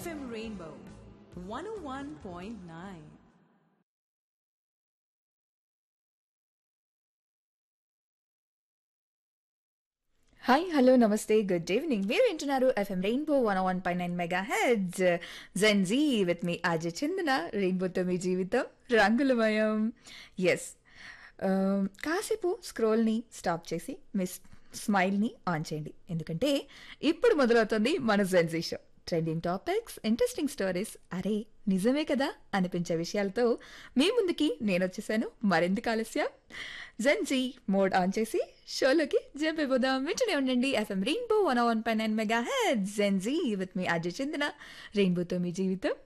FM Rainbow 101.9. Hi hello namaste good evening మీరు వింటున్నారు FM rainbow one one పై nine mega heads Gen Z with మీ అజయ్ చందన రెయిన్బోతో మీ జీవితం రంగులమయం ఎస్ కాసేపు స్క్రోల్ని స్టాప్ చేసి మీ స్మైల్ని ఆన్ చేయండి ఎందుకంటే ఇప్పుడు మొదలవుతుంది మన Gen Z show trending topics interesting stories అరే నిజమే కదా అనిపించే విషయాలతో మీ ముందుకి నేను వచ్చేసాను మరెందుకు ఆలస్యం జెన్జీ మోడ్ ఆన్ చేసి షోలోకి జంప్ అయిపోదాం వింటూనే ఉండండి ఎఫ్ఎం రెయిన్బో వన్ వన్ పై nine mega head Gen Z with మీ అజయ్ చందన రెయిన్బోతో మీ జీవితం